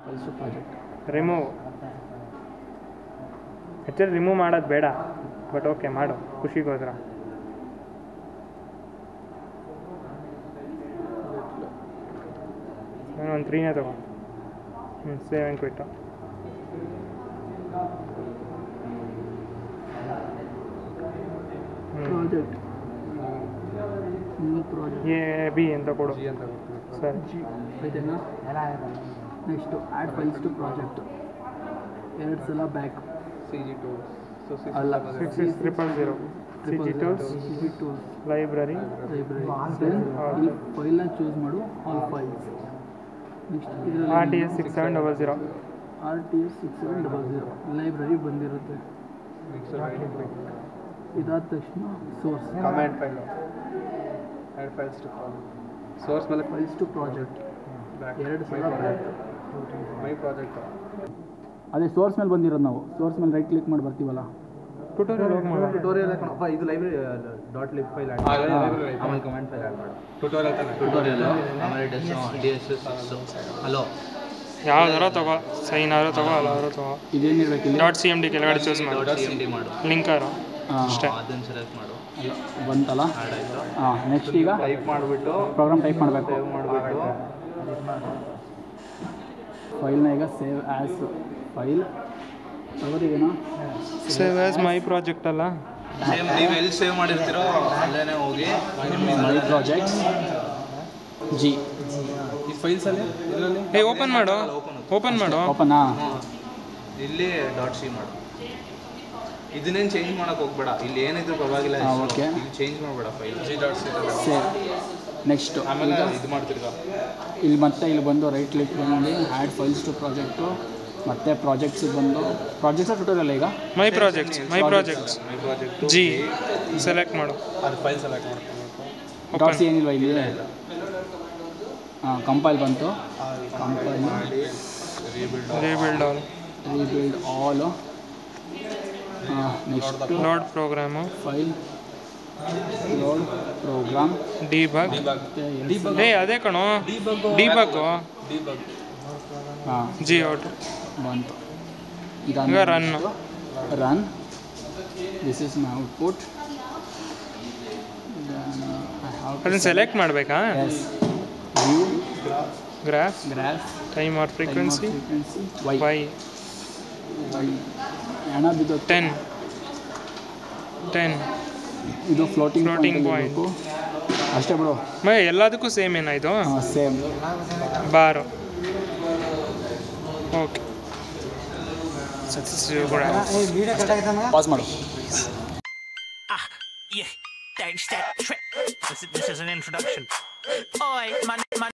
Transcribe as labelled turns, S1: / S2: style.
S1: Files to project
S2: remove actually remove ಮಾಡೋದು ಬೇಡ but okay ಮಾಡು ಖುಷಿಗೋಸ್ಕರ ನಾನು ಒಂದು ತ್ರೀನೇ ತಗೋ ಹ್ಞೂ ಸೇವ್ ಆ್ಯಂಡ್ ಕ್ವಿಟ್ಟು ಹ್ಞೂ
S1: project new project
S2: A B ಅಂತ ಕೊಡು
S3: ಜಿ ಅಂತ ಕೊಡ್ತೀನಿ
S2: ಸರಿ
S1: ಜಿ ಆಯ್ತೇನಾ next add files to project ಎರಡು ಸಲ back
S3: C G two so
S1: ಅಲ್ಲ
S2: six six triple zero C G tools
S1: C G tools
S2: library
S1: library then ಈ ಫೈಲ್ನ ಚೂಸ್ ಮಾಡು all files next
S2: R T S six seven double zero
S1: R T S six seven double zero library ಬಂದಿರುತ್ತೆ ಇದಾದ ತಕ್ಷಣ source
S3: comment file add files to source ಮೇಲೆ
S1: files to project
S3: back
S1: ಎರಡು
S3: my
S1: ಸಲ
S3: project my project
S1: ಅದೇ source ಮೇಲೆ ಬಂದಿರೋದು ನಾವು ಸೋರ್ಸ್ ಮೇಲೆ ರೈಟ್ ಕ್ಲಿಕ್ ಮಾಡಿ ಬರ್ತೀವಲ್ಲ
S2: ಟ್ಯೂಟೋರಿಯಲ್ ಹೋಗಿ ಮಾಡೋ
S4: ಟ್ಯುಟೋರಿಯಲ್ ಕಣಪ್ಪ ಇದು library dot lib file add ಆಮೇಲೆ ಕಮೆಂಟ್ ಫೈಲ್ ಆ್ಯಡ್ ಮಾಡು
S3: ಟ್ಯೂಟೋರಿಯಲ್ ತಾನೆ
S4: ಟ್ಯುಟೋರಿಯಲ್ ಆಮೇಲೆ ಡೆಸ್ ಡಿ ಎಸ್ ಎಸ್ ಹಲೋ
S2: ಯಾವ್ದಾರೋ ತಗೋ ಸೈನ್ ಆದ್ರೂ ತಗೋ ಅಲ್ಲಾದ್ರೂ ತಗೋ
S1: ಇದೇನಿರ್ಬೇಕು ಇಲ್ಲಿ
S2: ಡಾಟ್ ಸಿ ಎಮ್ ಡಿ ಕೆಳಗಡೆ ಚೂಸ್ ಮಾಡಿ
S4: ಡಾಟ್ ಸಿ ಎಮ್ ಡಿ ಮಾಡು
S2: ಲಿಂಕರು
S1: ಹಾಂ
S2: ಅಷ್ಟೇ
S4: ಅದನ್ನು ಸೆಲೆಕ್ಟ್ ಮಾಡು
S1: ಅಲ್ಲ ಬಂತಲ್ಲ
S4: ಆ್ಯಡ್ ಆಯಿತು
S1: ಹಾಂ ನೆಕ್ಸ್ಟ್ ಈಗ
S4: ಟೈಪ್ ಮಾಡಿಬಿಟ್ಟು
S1: ಪ್ರೋಗ್ರಾಮ್ ಟೈಪ್ ಮಾಡಬೇಕು
S4: ಸೇವ್ ಮಾಡಿಬಿಟ್ಟು
S1: ಫೈಲ್ನ ಈಗ ಸೇವ್ ಆ್ಯಸ್ ಫೈಲ್ ತಗೋದಿಗೇನಾ
S2: ಸೇವ್ ಆಸ್ ಮೈ ಪ್ರಾಜೆಕ್ಟ್ ಅಲ್ಲ
S4: ಸೇಮ್ ನೀವು ಎಲ್ಲಿ ಸೇವ್ ಮಾಡಿರ್ತೀರೋ ಅಲ್ಲೇ ಹೋಗಿ
S1: ಮೈ ಪ್ರಾಜೆಕ್ಟ್ಸ್ ಜಿ
S3: ಈ ಫೈಲ್ಸಲ್ಲಿ ಇದರಲ್ಲಿ
S2: ಏ ಓಪನ್ ಮಾಡು ಓಪನ್ ಮಾಡು
S1: ಓಪನಾ
S4: ಇಲ್ಲಿ ಡಾಟ್ ಸಿ ಮಾಡು ಇದನ್ನೇನು ಚೇಂಜ್ ಮಾಡಕ್ಕೆ ಹೋಗ್ಬೇಡ ಇಲ್ಲಿ ಏನಿದ್ರು ಪರವಾಗಿಲ್ಲ
S1: ಹಾ, okay.
S4: ಇಲ್ಲಿ ಚೇಂಜ್ ಮಾಡಬೇಡ file
S3: G dot C
S1: save next
S4: ಆಮೇಲೆ
S1: ಈಗ
S4: ಇದು ಮಾಡ್ತಿರ್ಗ
S1: ಇಲ್ಲಿ ಮತ್ತೆ ಇಲ್ಲಿ ಬಂದು ರೈಟ್ ಕ್ಲಿಕ್ ಬಂದು ಆ್ಯಡ್ ಫೈಲ್ಸ್ ಟು ಪ್ರಾಜೆಕ್ಟು ಮತ್ತೆ ಪ್ರಾಜೆಕ್ಟ್ಸಿಗೆ ಬಂದು ಪ್ರಾಜೆಕ್ಟ್ಸ್ ಟ್ಯೂಟೋರಿಯಲ್ ಈಗ
S2: my projects my projects
S4: my project
S2: G select ಮಾಡು
S3: ಅದು ಫೈಲ್ ಸೆಲೆಕ್ಟ್ ಮಾಡ್ಕೊಬೇಕು
S1: ಡಾಟ್ಸ್ ಏನಿಲ್ವಾ ಇಲ್ಲಿ ಹಾಂ ಕಂಪೈಲ್ ಬಂತು ಕಂಪೈಲ್
S4: ಮಾಡಿ rebuild
S2: rebuild all
S1: rebuild all next
S2: load program
S1: file load program
S2: debug ಏ ಅದೇ ಕಣೋ ಡಿಬಗ್ಗು
S3: ಡಿಬಗ್
S1: ಹಾಂ
S2: ಜಿ ಔಟ್
S1: ಬಂತು
S2: ಈಗ run.
S1: Run this is my output
S2: ಅದನ್ನ ಸೆಲೆಕ್ಟ್ ಮಾಡಬೇಕಾ
S1: yes view
S2: graph
S1: graph
S2: time or frequency
S1: frequency Y
S2: Y
S1: Y ಹಣ ಬಿದ್ದು
S2: ಟೆನ್ ಟೆನ್
S1: ಇದು ಫ್ಲೋಟಿಂಗ್
S2: Floating
S1: ಪಾಯಿಂಟ್ ಅಷ್ಟೇ ಬ್ರೋ
S2: ಮೈ ಎಲ್ಲದಕ್ಕೂ ಸೇಮ್ ಏನಾಯ್ತು
S1: ಹಾಂ ಸೇಮ್
S2: ಬಾರು ಓಕೆ ಸಕ್ಸಸ್ ಕೂಡ
S1: ಪಾಸ್ ಮಾಡು
S5: Yeah, thanks that trick. This, this is an introduction. Oi, my, my